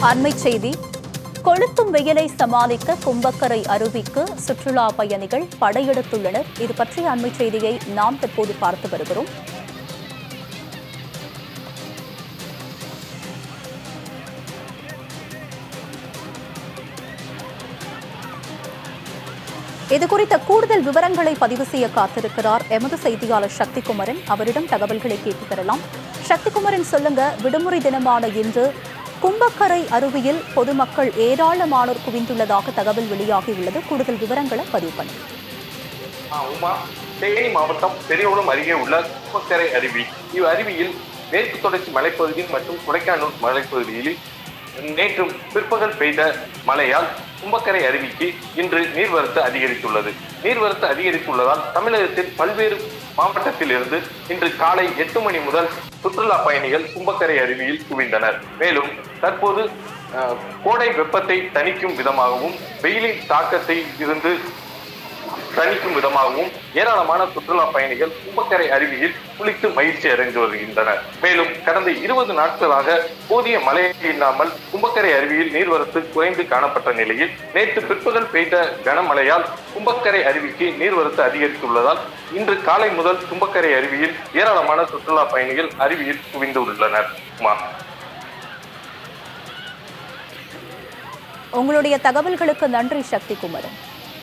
அண்மை செய்தி கொளுத்தும் வெயிலை சமாளிக்க கும்பக்கரை அருவிக்கு சுற்றுலா பயணிகள் படையெடுத்துள்ளனர் இது பற்றிய அண்மை செய்தியை நாம் தற்போது பார்த்து வருகிறோம் இது குறித்த கூடுதல் விவரங்களை பதிவு செய்ய காத்திருக்கிறார் எமது செய்தியாளர் சக்திகுமரன் அவரிடம் தகவல்களை கேட்டு பெறலாம் சக்திகுமரன் சொல்லுங்க விடுமுறை தினமான இன்று கும்பக்கரை அருவியில் பொதுமக்கள் ஏராளமானோர் குவிந்துள்ளதாக தகவல் வெளியாகியுள்ளது கூடுதல் விவரங்களை பதிவு பண்ணுங்க ஆ, உமா தேனி மாவட்டம் பெரியகுளம் அருகே உள்ள கும்பக்கரை அருவி இவ் அருவியில் மேற்கு தொடர்ச்சி மலைப்பகுதி மற்றும் கொடைக்கானல் மலைப்பகுதியில் நேற்று பிற்பகல் பெய்த மழையால் கும்பக்கரை அருவிக்கு இன்று நீர்வரத்து அதிகரித்துள்ளது நீர்வரத்து அதிகரித்துள்ளதால் தமிழகத்தில் பல்வேறு மாவட்டத்தில் இருந்து இன்று காலை எட்டு மணி முதல் சுற்றுலா பயணிகள் கும்பக்கரை அருவியில் குவிந்தனர் மேலும் தற்போது அஹ், கோடை வெப்பத்தை தணிக்கும் விதமாகவும் வெயிலின் தாக்கத்தை இருந்து தணிக்கும் விதமாகவும் ஏராளமான சுற்றுலா பயணிகள் கும்பக்கரை அருவியில் குளித்து மகிழ்ச்சி அடைந்து வருகின்றனர் மேலும் கடந்த இருபது நாட்களாக போதிய மழை இல்லாமல் கும்பக்கரை அருவியில் நீர்வரத்து குறைந்து காணப்பட்ட நிலையில் நேற்று பிற்பகல் பெய்த கனமழையால் கும்பக்கரை அருவிக்கு நீர்வரத்து அதிகரித்துள்ளதால் இன்று காலை முதல் கும்பக்கரை அருவியில் ஏராளமான சுற்றுலா பயணிகள் அருவியில் குவிந்து உள்ளனர் உமா உங்களுடைய தகவல்களுக்கு நன்றி சக்திகுமரன்